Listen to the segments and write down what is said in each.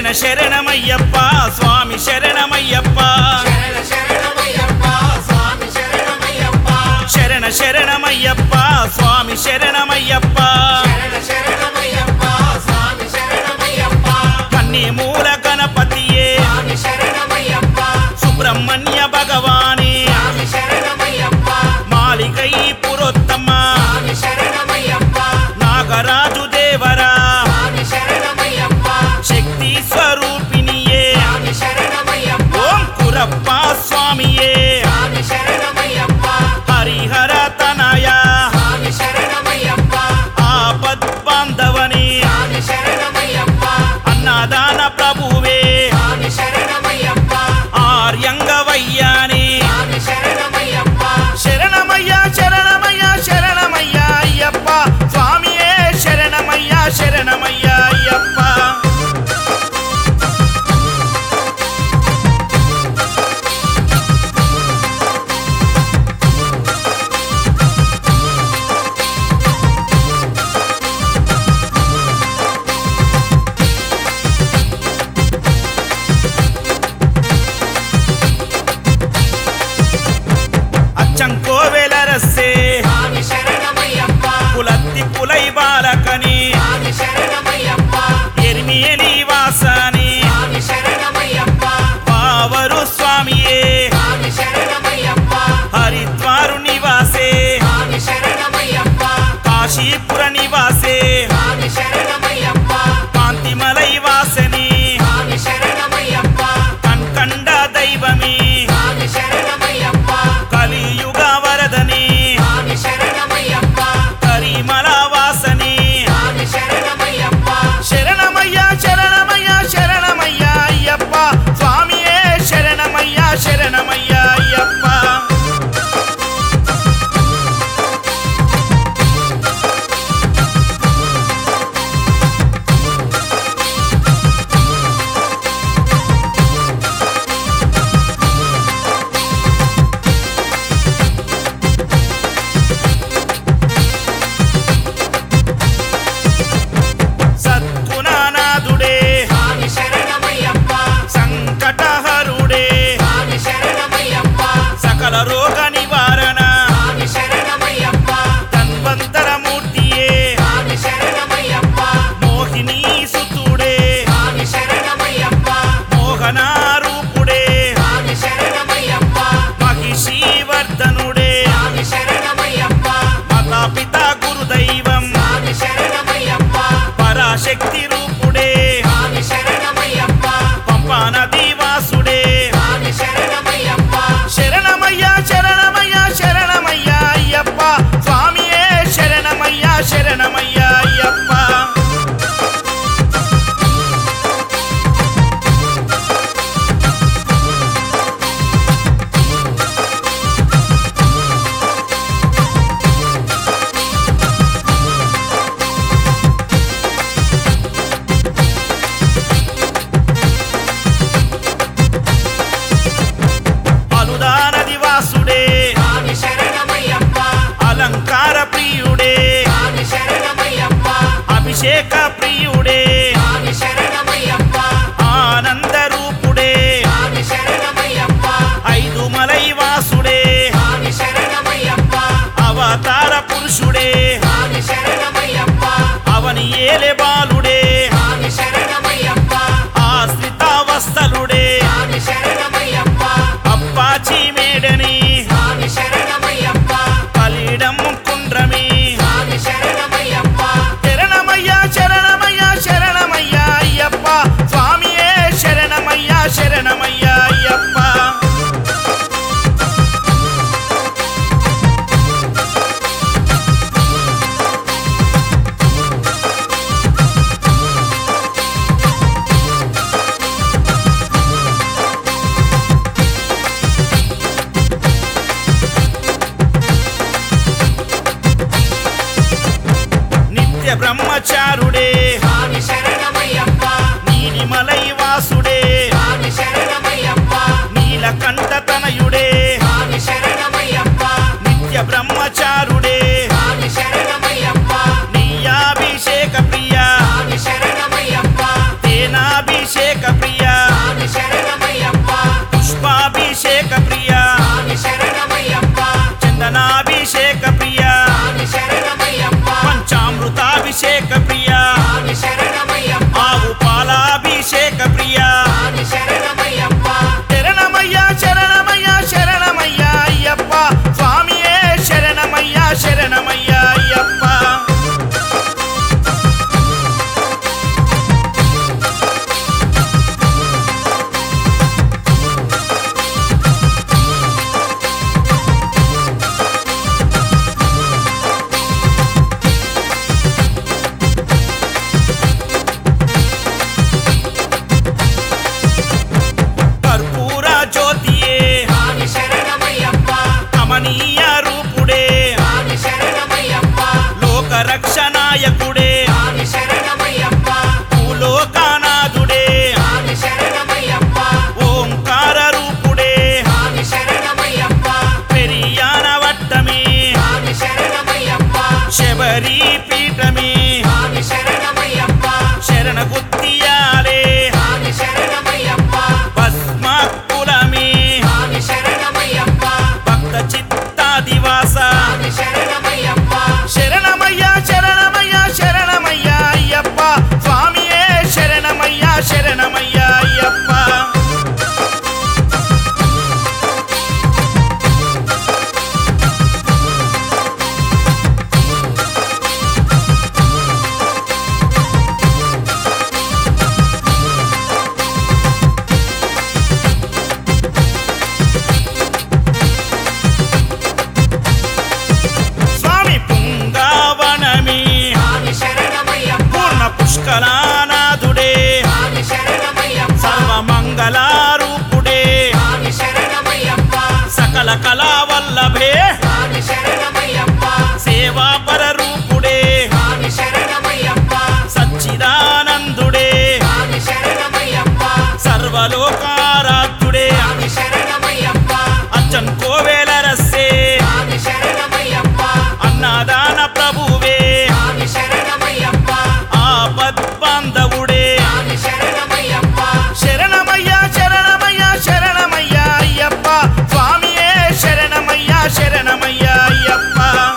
శరణమయ్యప్ప స్వామి శరణమయ్యప్ప శరణ శరణమయ్యప్ప స్వామి శరణమయ్యప్ప శరణ శరణమయ్యప్ప స్వామి శరణమయ్యప్ప శరణ శరణమయ్యప్ప స్వామి శరణమయ్యప్ప కన్నీ మూల గణపతియే స్వామి శరణమయ్యప్ప సుబ్రహ్మణ్య భగవాని స్వామి శరణమయ్యప్ప మాలికై పురోత్తమ స్వామి శరణమయ్యప్ప నాగరాజు దేవరా స్వామి శరణమయ్యప్ప శక్తి స్వరూపిణియే స్వామి శరణమయ్యప్ప ఓం కురప్ప స్వామియే స్వామి శరణమయ్యప్ప హరిహర తనయ స్వామి శరణమయ్యప్ప ఆపద్ బాంధవని స్వామి శరణమయ్యప్ప అన్నదాన ప్రభువే స్వామి శరణమయ్యప్ప ఆర్యంగవయ్యాని స్వామి శరణమయ్యప్ప శరణమయ్య శరణమయ్య శరణమయ్య అయ్యప్ప స్వామియే శరణమయ్య శరణమయ్య అయ్యప్ప అచ్చం కోవెల రస్సే స్వామి శరణమయ్యప్ప కులత్తి కులై బాలకని స్వామి శరణమయ్యప్ప ఎరిమియలి వాసని స్వామి శరణమయ్యప్ప పావరు స్వామియే స్వామి శరణమయ్యప్ప హరిద్వారు నివాసే స్వామి శరణమయ్యప్ప కాశీపుర నివాసే స్వామి శరణమయ్యప్ప కాంతిమలై వాసని స్వామి శరణమయ్యప్ప కన్కండ దైవమి స్వామి శరణమయ్యప్ప కలియుగ వరదని స్వామి శరణమయ్యప్ప కరిమల వాసని స్వామి శరణమయ్యప్ప శరణమయ్య శరణమయ్య శరణమయ్య అయ్యప్ప స్వామియే శరణమయ్య శరణమయ్య అయ్యప్ప సద్గుణనాథుడే స్వామి శరణమయ్యప్ప సంకటహరుడే స్వామి శరణమయ్యప్ప సకల రోగ నివారణ స్వామి శరణమయ్యప్ప తన్వంతరమూర్తియే స్వామి శరణమయ్యప్ప మోహిని సుతుడే స్వామి శరణమయ్యప్ప మోహనారూపుడే స్వామి శరణమయ్యప్ప మహిషీవర్ధనుడే స్వామి శరణమయ్యప్ప మాతాపిత గురుదైవం స్వామి శరణమయ్యప్ప పరాశక్తి రూపుడే స్వామి శరణమయ్యప్ప పంపా నదీ వాసుడే స్వామి శరణమయ్యప్ప శరణమయ్య శరణమయ్య శరణమయ్య అయ్యప్ప స్వామియే శరణమయ్య శరణమయ్య అయ్యప్ప అనుదానది వాసుడే స్వామి శరణమయ్యప్ప అలంకార ప్రియుడే స్వామి శరణమయ్యప్ప అభిషేక ప్రియుడే స్వామి శరణమయ్యప్ప ఆనంద రూపుడే స్వామి శరణమయ్యప్ప ఐదు మలై వాసుడే స్వామి శరణమయ్యప్ప అవతార పురుషుడే స్వామి శరణమయ్యప్ప అవని ఏలే బాలుడే స్వామి శరణమయ్యప్ప ఆశ్రితావస్థలుడే స్వామి శరణమయ్యప్ప అప్పాచి మేడని స్వామి శరణమయ్యప్ప పలిడం కుండ్రమి స్వామి శరణమయ్యప్ప శరణమయ్య శరణమయ్య శరణమయ్య అయ్యప్ప స్వామియే శరణమయ్య శరణమయ్య అయ్యప్ప పంచామృతాభిషేక ప్రియ స్వామి శరణమయ్యప్ప పంచామృతాభిషేక ప్రియ స్వామి శరణమయ్యప్ప ఆవు పాలాభిషేక ప్రియ స్వామి శరణమయ్యప్ప శరణమయ్యా శరణమయ్యా శరణమయ్యా అయ్యప్ప స్వామియే శరణమయ్యా శరణమయ్యా అయ్యప్ప కర్పూర జ్యోతియే స్వామి శరణమయ్యప్ప కమనీయ రూపుడే స్వామి శరణమయ్యప్ప లోక రక్షనాయకుడే స్వామి శరణమయ్యప్ప భూలోకానాథుడే స్వామి శరణమయ్యప్ప ఓంకార రూపుడే స్వామి శరణమయ్యప్ప పెరియాన వట్టమే స్వామి శరణమయ్యప్ప శబరి పీఠమే స్వామి శరణమయ్యప్ప శరణ గుత్తియాలే స్వామి శరణమయ్యప్ప భస్మాకులమే స్వామి శరణమయ్యప్ప భక్త చిత్తాదివాస స్వామి శరణమయ్యప్ప శరణమయ్యా శరణమయ్యా శరణమయ్యా అయ్యప్ప స్వామియే శరణమయ్యా శరణమయ్యా అయ్యప్ప స్వామి పుంగావనమే స్వామి శరణమయ్యప్ప పూర్ణ పుష్కలానాథుడే స్వామి శరణమయ్యప్ప సర్వమంగళారూపుడే స్వామి శరణమయ్యప్ప సకల కళావల్లభే స్వామి శరణమయ్యప్ప సేవాపర రూపుడే స్వామి శరణమయ్యప్ప సచ్చిదానందుడే స్వామి శరణమయ్యప్ప సర్వలోకారాధ్యుడే స్వామి శరణమయ్యప్ప అచ్చన్ కోవేల రస్సే స్వామి శరణమయ్యప్ప అన్నదాన ప్రభువే స్వామి శరణమయ్యప్ప ఆపద్ బాంధవుడే స్వామి శరణమయ్యప్ప శరణమయ్యా శరణమయ్యా శరణమయ్యా అయ్యప్ప స్వామియే శరణమయ్యా శరణమయ్యా అయ్యప్ప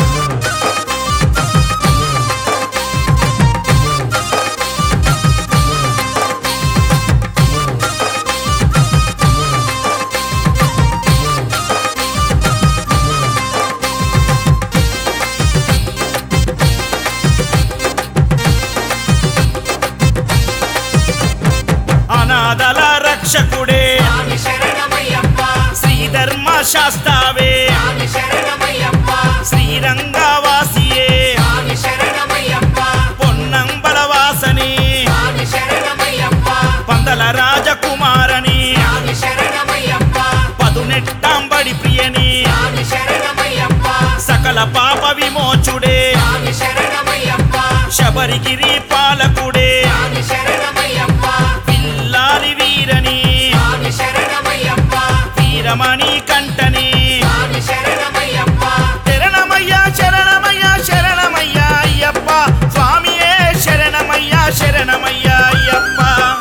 అనాథల రక్షకుడే స్వామి శరణమయ్యప్ప శ్రీధర్మ శాస్త్రావే స్వామి శరణమయ్యప్ప శ్రీరంగవాసియే స్వామి శరణమయ్యప్ప పొన్నంబలవాసని స్వామి శరణమయ్యప్ప పందల రాజకుమారని స్వామి శరణమయ్యప్ప పదునెట్టాంబడి ప్రియని స్వామి శరణమయ్యప్ప సకల పాప విమోచుడే స్వామి శరణమయ్యప్ప శబరిగిరి పాలకుడే స్వామి శరణమయ్యప్ప పిల్లాలి వీరని స్వామి శరణమయ్యప్ప వీరమణి కంటని స్వామి శరణమయ్యప్ప శరణమయ్యా శరణమయ్యా శరణమయ్యా అయ్యప్ప స్వామియే శరణమయ్యా శరణమయ్యా అయ్యప్ప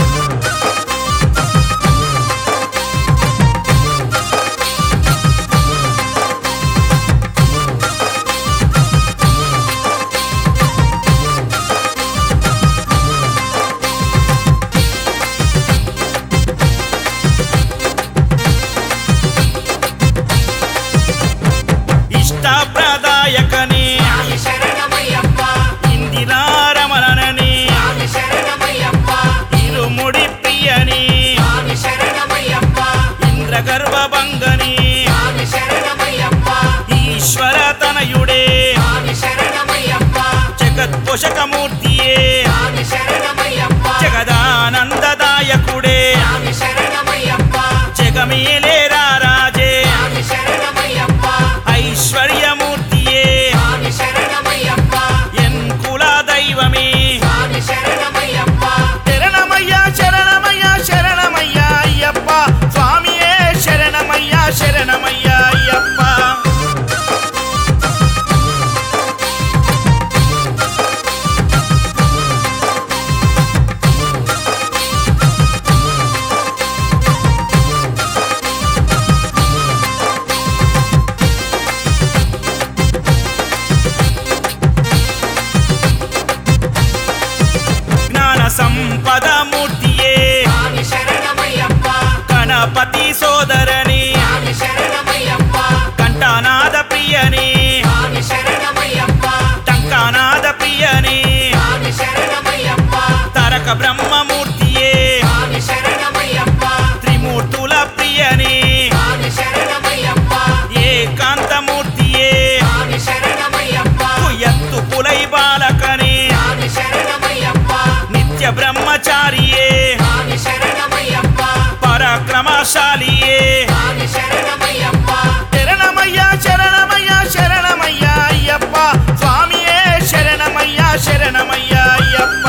ఇష్టప్రదాయకని స్వామి శరణమయ్యప్ప ఇందిరారమణని స్వామి శరణమయ్యప్ప ఇరుముడి ప్రియని స్వామి శరణమయ్యప్ప ఇంద్రగర్భభంగని స్వామి శరణమయ్యప్ప ఈశ్వర తనయుడే స్వామి శరణమయ్యప్ప జగత్పోషకమూర్తియే స్వామి శరణమయ్యప్ప జగదానందదాయకుడే స్వామి శరణమయ్యప్ప జగమేలేరా రాజే స్వామి శరణమయ్యప్ప ఐశ్వర్యమూర్తియే స్వామి శరణమయ్యప్ప ఎన్ కుల దైవమే స్వామి శరణమయ్యప్ప శరణమయ్యా శరణమయ్యా శరణమయ్యా అయ్యప్ప స్వామియే శరణమయ్యా శరణమయ్యా అయ్యప్ప సంపదమూర్తియే స్వామి శరణమయ్యప్ప గణపతి సోదరని స్వామి శరణమయ్యప్ప కంఠనాద ప్రియని స్వామి శరణమయ్యప్ప టంకానాద ప్రియని స్వామి శరణమయ్యప్ప తరక బ్రహ్మమూర్తియే స్వామి శరణమయ్యప్ప త్రిమూర్తుల ప్రియని స్వామి శరణమయ్యప్ప ఏకాంతమూర్తియే స్వామి శరణమయ్యప్ప ఎత్తు పులై బాలకని స్వామి శరణమయ్యప్ప నిత్య బ్రహ్మచారియే స్వామి శరణమయ్యప్ప పరాక్రమశాలియే స్వామి శరణమయ్యప్ప శరణమయ్యా శరణమయ్యా శరణమయ్యా అయ్యప్ప స్వామియే శరణమయ్యా శరణమయ్యా అయ్యప్ప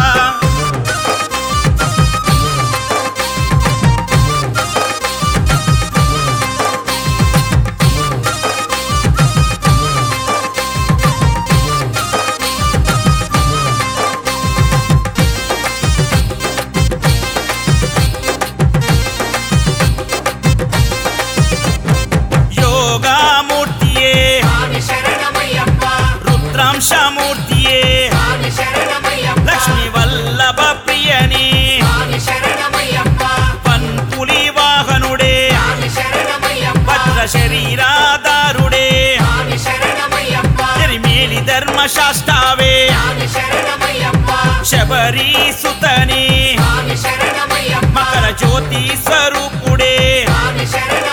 యోగామూర్తియే స్వామి శరణమయ్యప్ప రుద్రాంశమూర్తియే స్వామి శరణమయ్యప్ప లక్ష్మీ వల్లభ ప్రియని స్వామి శరణమయ్యప్ప పన్పులి వాహనుడే స్వామి శరణమయ్యప్ప భద్ర శరీరాధారుడే స్వామి శరణమయ్యప్ప ఎరిమేలి ధర్మశాస్త్రావే స్వామి శరణమయ్యప్ప శబరి సుతని స్వామి శరణమయ్యప్ప మకర జ్యోతి స్వరూపుడే స్వామి శరణమయ్యప్ప